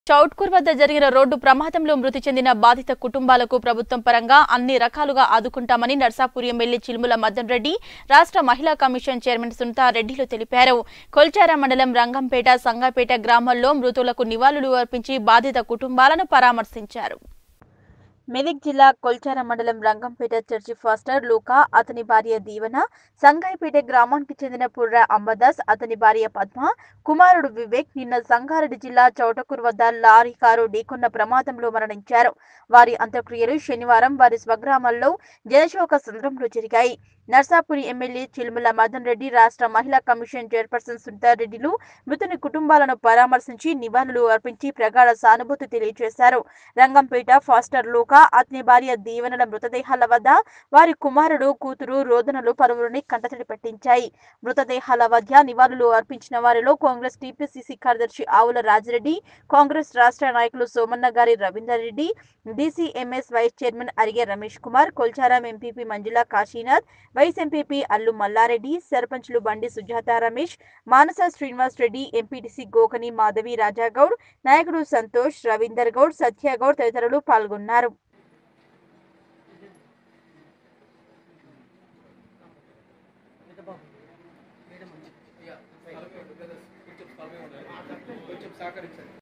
చౌట్కూర్ వద్ద జరిగిన రోడ్డు ప్రమాదంలో మృతి చెందిన బాధిత కుటుంబాలకు ప్రభుత్వం పరంగా అన్ని రకాలుగా ఆదుకుంటామని నర్సాపూర్ ఎమ్మెల్యే చిలుముల మదన్ రెడ్డి రాష్ట్ర మహిళా కమిషన్ చైర్మన్ సునీతా రెడ్డిలు తెలిపారు కొల్చార మండలం రంగంపేట సంగాపేట గ్రామాల్లో మృతులకు నివాళులు అర్పించి బాధిత కుటుంబాలను పరామర్శించారు మెదక్ జిల్లా కొల్చార మండలం రంగంపేట చర్చి ఫాస్టర్ లూకా అతని భార్య దీవెన సంగాయిపేట గ్రామానికి చెందిన పుర్ర అంబదాస్ అతని భార్య పద్మ కుమారుడు వివేక్ నిన్న సంగారెడ్డి జిల్లా చౌటకూరు వద్ద లారీ కారు ఢీకొన్న ప్రమాదంలో మరణించారు వారి అంత్యక్రియలు శనివారం వారి స్వగ్రామాల్లో జనశోక సంద్రంలో జరిగాయి నర్సాపురి ఎమ్మెల్యే చిలుముల మదన్ రెడ్డి రాష్ట్ర మహిళా కమిషన్ చైర్పర్సన్ సునీతారెడ్డిలు మృతుని కుటుంబాలను పరామర్శించి నివాళులు అర్పించి ప్రగాఢ సానుభూతి తెలియజేశారు రంగంపేట ఫాస్టర్ లూకా అతని భార్య దీవెనల మృతదేహాల వద్ద వారి కుమారుడు కూతురు రోదనలు పలువురిని కంటతడి పెట్టించాయి మృతదేహాల మధ్య నివాళులు అర్పించిన వారిలో కాంగ్రెస్ టీపీసీసీ కార్యదర్శి ఆవుల రాజిరెడ్డి కాంగ్రెస్ రాష్ట్ర నాయకులు సోమన్న గారి Ravinder Reddy DCMS vice chairman Arige Ramesh Kumar Kolcharam MPP Manjula Kashinath vice MPP Allu Mallareddy సర్పంచ్లు బండి సుజాత రమేష్ మానస శ్రీనివాస్ రెడ్డి ఎంపీటీసీ గోకని మాధవి రాజాగౌడ్ నాయకుడు సంతోష్ రవీందర్ గౌడ్ సత్యగౌడ్ తదితరులు పాల్గొన్నారు కొంచెం సహకరించండి